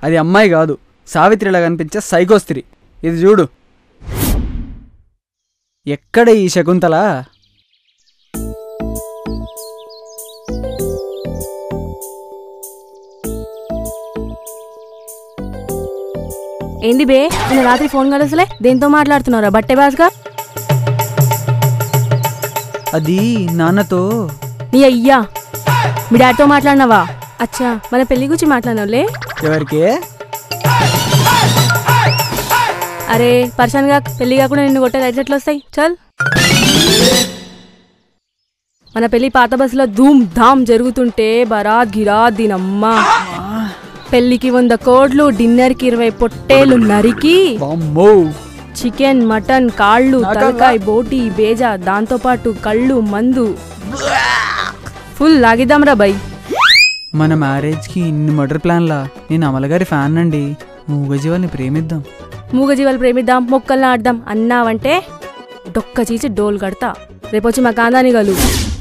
అది అమ్మాయి కాదు సావిత్రిలా కనిపించే సైకోస్త్రి ఇది చూడు ఎక్కడ ఈ శకుంతల ఏంది బే నిన్న రాత్రి ఫోన్ కలసలే దేంతో మాట్లాడుతున్నారా బట్టే బాస్గా అది నాన్నతో నీ అయ్యా మీ డాడీతో మాట్లాడినావా అచ్చా మన పెళ్లి గురించి మాట్లాడినావులే ఎవరికి అరే పర్సన్గా పెళ్లి కాకుండా నిన్ను కొట్టే రైట్స్ ఎట్లా వస్తాయి చల్ మన పెళ్లి పాత బస్సులో ధూమ్ ధామ్ జరుగుతుంటే బరాత్ గిరాత్ దీనమ్మా పెళ్లికి వంద కోడ్లు డిన్నర్కి ఇరవై పొట్టేలు నరికి బామ్మో చికెన్ మటన్ కాళ్ళు నాకా- తలకాయ బోటి బేజా దాంతో పాటు కళ్ళు మందు ఫుల్ లాగిద్దాంరా బై మన మ్యారేజ్కి ఇన్ని మర్డర్ ప్లాన్లా నేను అమలగారి ఫ్యాన్ అండి మూగజీవాల్ని ప్రేమిద్దాం మూగజీవాలు ప్రేమిద్దాం మొక్కల్ని ఆడదాం అన్నావంటే డొక్క చీచి డోల్ కడతా రేపొచ్చి మా కాందాని గలు